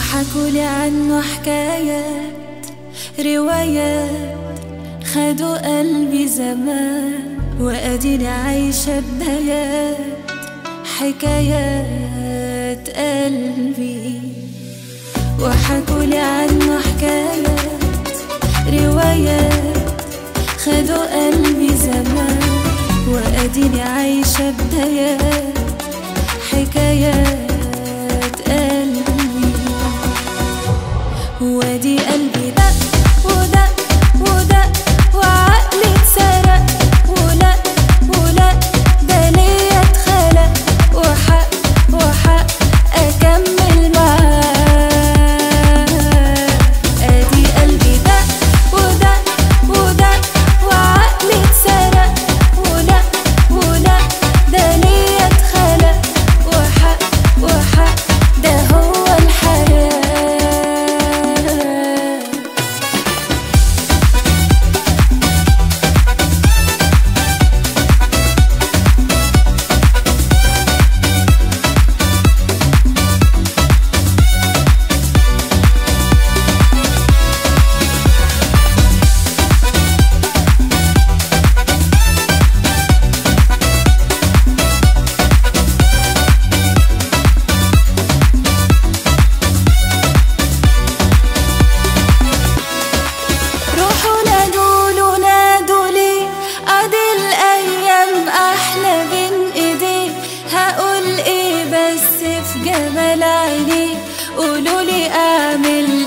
وحكولي عنه حكايات روايات خدوا قلبي زمان وأديني عايشة بدايات حكايات قلبي وحكولي عنه حكايات روايات خدوا قلبي زمان وأديني عايشة بدايات حكايات قلبي وادي قلبي دق ودق ودق وعقلي اتسرق ولا ولا ده ليا اتخلق وحق وحق اكمل معاه ادي قلبي دق ودق ودق وعقلي اتسرق ولا ولا ده ليا اتخلق وحق وحق ده هو الحياه روحوا نادوا نادوا لي ادي الايام احلى بين ايدي هقول ايه بس في جمال عيني قولوا لي اعمل